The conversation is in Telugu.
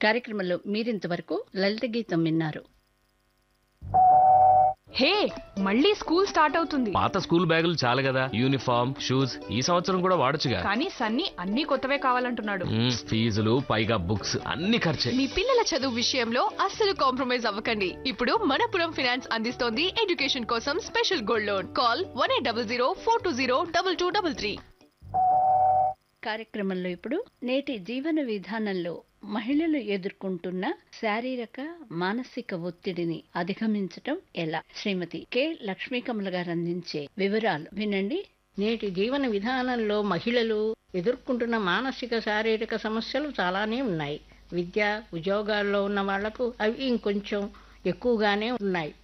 కార్యక్రమంలో మీరింతవరకు లలిత గీతం విన్నారు హే మళ్ళీ స్కూల్ స్టార్ట్ అవుతుంది పాత స్కూల్ బ్యాగులు చాలు కదా యూనిఫామ్ షూస్ ఈ సంవత్సరం కూడా వాడొచ్చుగా కానీ సన్నీ అన్ని కొత్తవే కావాలంటున్నాడు మ్మ్, ఫీజులు పైగా బుక్స్ అన్ని ఖర్చే మీ పిల్లల చదువు విషయంలో అస్సలు కాంప్రమైజ్ అవ్వకండి ఇప్పుడు మనపురం ఫినాన్స్ అందిస్తోంది ఎడ్యుకేషన్ కోసం special gold loan call one eight double zero four two zero double two double three కార్యక్రమంలో ఇప్పుడు నేటి జీవన విధానంలో మహిళలు ఎదుర్కొంటున్న శారీరక మానసిక ఒత్తిడిని అధిగమించటం ఎలా శ్రీమతి కె లక్ష్మీకమల గారు అందించే వివరాలు వినండి నేటి జీవన విధానంలో మహిళలు ఎదుర్కొంటున్న మానసిక శారీరక సమస్యలు చాలానే ఉన్నాయి విద్య ఉద్యోగాల్లో ఉన్న వాళ్లకు అవి ఇంకొంచెం ఎక్కువగానే ఉన్నాయి